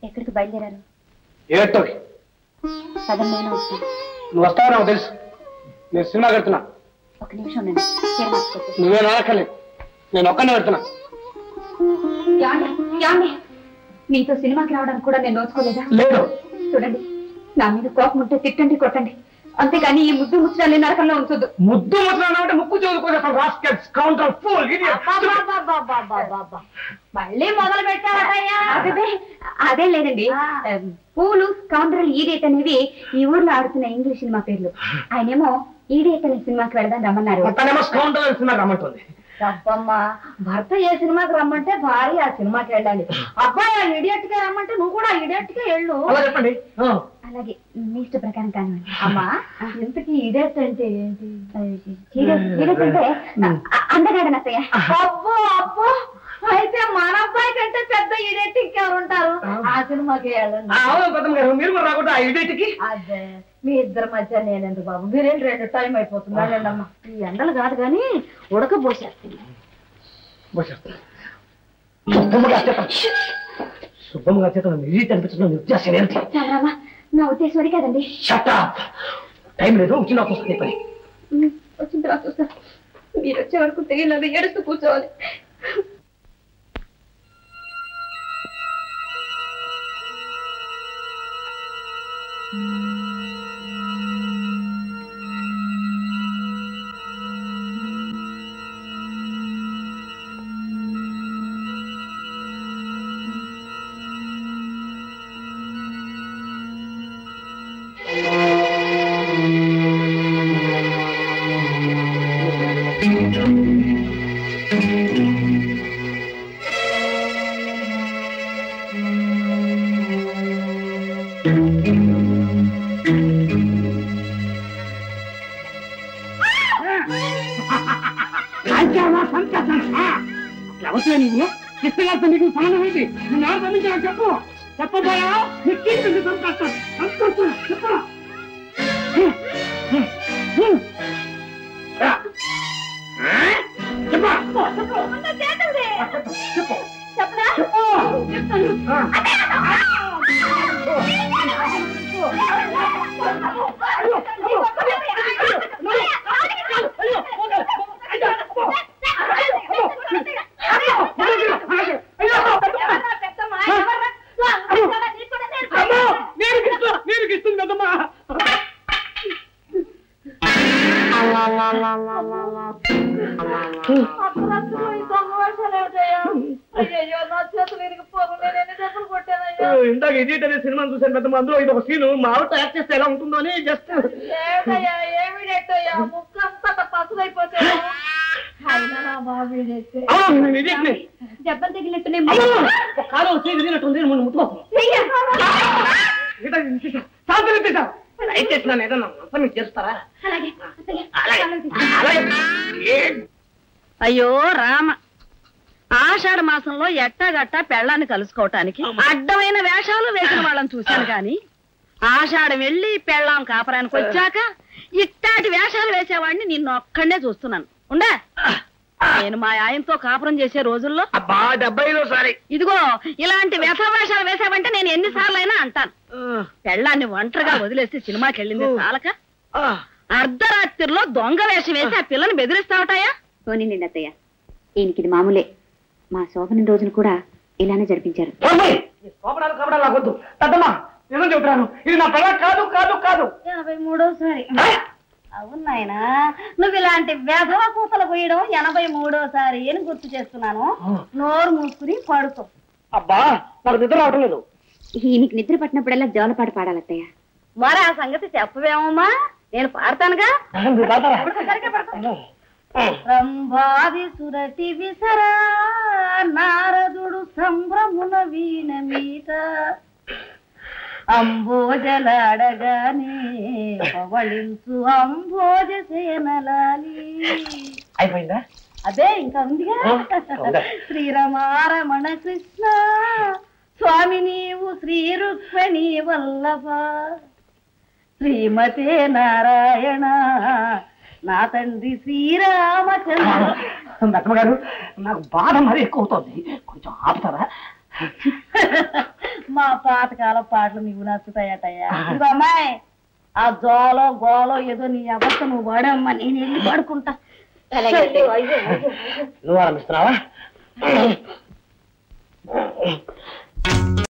ఎక్కడికి బయలుదేరారు ఏటోకి సగం నేను వస్తాను నువ్వు వస్తావు నాకు తెలుసు నేను సినిమా కడుతున్నా ఒక నిమిషం ఉండండి చీర మార్చుకోవచ్చు నువ్వే నాడక్కర్లేదు నేను ఒక్కనే పెడుతున్నా యాండి యాండి మీతో సినిమాకి రావడానికి కూడా నేను నోచుకోలేదా లేదు చూడండి నా మీద కోపం ఉంటే తిట్టండి కొట్టండి అంతేగాని ఈ ముద్దు ముచ్చడాన్ని నరకంలో ఉంచొద్దు ముద్దు ముద్దు అంటే ముక్కు చదువుకోలేదు రాస్కెట్స్ కౌంటర్ ఫూల్ మళ్ళీ మొదలు పెట్టావటయ్యా అదే లేదండి పూలు కౌంటర్లు ఈడేట్ అనేవి ఈ ఊర్లో ఆడుతున్న ఇంగ్లీష్ సినిమా పేర్లు ఆయనేమో ఈడేట్ అనే సినిమాకి వెళదాం రమ్మన్నారు మొత్తానేమో కౌంటర్ సినిమా రమ్మంటుంది తప్పమ్మ భర్త ఏ సినిమాకి రమ్మంటే భార్య ఆ సినిమాకి వెళ్ళాలి అబ్బాయి ఆ ఇడియట్ గా రమ్మంటే నువ్వు కూడా ఇడియట్ గా వెళ్ళు అలా చెప్పండి ఆ. అలాగే మీ ఇష్ట ప్రకారం కానివ్వండి అమ్మా ఇంతకీ ఇడియట్ అంటే ఏంటి సీరియస్ సీరియస్ అంటే అ- అందగాడని అత్తయ్య అబ్బో అబ్బో అయితే మన అబ్బాయి కంటే పెద్ద ఇడియట్ ఇంకెవరు ఉంటారు ఆ సినిమాకి వెళ్ళండి ఆ, అవును పెద్దమ్మ గారు మీరు కూడా రాకుండా ఆ ఇడియట్కి అదే మీ ఇద్దరి మధ్య నేనెందుకు బాబు మీరేంటి రెండు టైం అయిపోతుంది వెళ్ళండి అమ్మా ఈ ఎండలు కాదు కానీ ఉడకపోసేస్తుంది సుబ్బమ్మ గారి చేత సుబ్బమ్మ గారి చేత నన్ను ఇడియట్ అనిపించడం నీ ఉద్దేశం ఏంటి చాలరామా నా ఉద్దేశం అది కదండి షట్ అప్ టైం లేదు వచ్చిన వస్తుంది పని ఉమ్, వచ్చిన తర్వాత చూస్తా మీరు వచ్చే వరకు తెలియలేదు ఏడుస్తూ కూర్చోవాలి ఎవరితో నీవు కృష్ణగారితో నీకు ప్రాణం ఏంటి నిన్ను ఎవరు పంపించావు చెప్పు చెప్పబోయా నిక్కింది సంతోషం సంతోషం చెప్పరా నేను గిస్తూ నేను గిస్తుంది కదమ్మా అసలు ఈ దొంగ వేషాలు ఏమిటయ్యా? అయ్యయ్యో, నా చేతులు ఇరిగిపోను. నేను ఎన్ని దెబ్బలు కొట్టానయ్యా? ఇందాక ఇడియట్ అనే సినిమాను చూశాను పెద్దమ్మ అందులో ఇది ఒక సీన్ మా ఆవిడ యాక్ట్ చేస్తే ఎలా ఉంటుందో అని జస్ట్ ఏమిటయ్యా, ఏమిడెట్టయ్యా? ముక్కంతా పసులైపోతే అయినా నా బాబు ఈడెట్టే. అవును నేను idiot ని. దెబ్బలు తగిలినట్టునే అమ్మో! ఒక కాలు వచ్చి విరిగినట్టుంది మనం ముట్టుకోకు దయచేసి నన్ను ఏదన్నా పని చేస్తారా అలాగే అత్తయ్య, అలాగే అలాగే. అలాగే ఏ అయ్యో రామ ఆషాఢ మాసంలో ఎట్టాగట్టా పెళ్ళాన్ని కలుసుకోవటానికి అడ్డమైన వేషాలు వేసిన వాళ్ళని చూశాను గాని ఆషాఢం వెళ్ళి పెళ్ళాం కాపరానికి వచ్చాక ఇట్టాటి వేషాలు వేసేవాడిని నిన్ను ఒక్కడే చూస్తున్నాను ఉండే నేను మా ఆయనతో కాపురం చేసే రోజుల్లో అబ్బా డెబ్బైలో సారి ఇదిగో ఇలాంటి వ్యస వేషాలు వేసావంటే నేను ఎన్నిసార్లు అయినా అంటాను పెళ్ళాన్ని ఒంటరిగా వదిలేసి సినిమాకి వెళ్ళింది చాలక అర్ధరాత్రిలో దొంగ వేషం వేసి ఆ పిల్లని బెదిరిస్తావటాయా పోనీండి అత్తయ్య ఈయనకి ఇది మామూలే మా శోభనం రోజును కూడా ఇలానే జరిపించారు కోపడాలు కోపడాలు నాకొద్దు పెద్దమ్మా నిజం చెబుతున్నాను ఇది నా పిల్ల కాదు కాదు కాదు ఎనభై మూడోసారి అవును నాయనా నువ్వు ఇలాంటి వ్యధవ కూతలు పోయడం ఎనభై మూడోసారి అని గుర్తు చేస్తున్నాను నోరు మూసుకుని పడుకో అబ్బా నాకు నిద్ర రావటం లేదు ఈయనకి నిద్ర పట్టినప్పుడల్లా జోలపాట పాడాలి అత్తయ్య మరి ఆ సంగతి చెప్పవేమమ్మా నేను పాడతానుగా మీరు తాతారా? సరిగ్గా పడతాను. రంభాది సురటి విసరా నారదుడు సంభ్రమున వీణ మీట అంబోజలాడగానే పవళించు అంబోజ సేనలాలి అయిపోయిందా అదే ఇంకా ఉందిగా ఆ, ఉందా? శ్రీరమారమణ కృష్ణ స్వామి నీవు శ్రీ రుక్మిణి వల్లభ శ్రీమతే నారాయణ నా తండ్రి శ్రీరామచంద్ర పెద్దమ్మ గారు నాకు బాధ మరీ ఎక్కువ అవుతుంది కొంచెం ఆపుతారా మా పాతకాల పాటలు నీకు నచ్చుతాయటయ్యా ఇదిగో అమ్మాయి ఆ జోలో గోలో ఏదో నీ అవస్థ నువ్వు వాడమ్మా నేను వెళ్ళి పడుకుంటా అలాగే. అయ్యో, అయ్యో, అయ్యో. నువ్వు ఆరంభిస్తున్నావా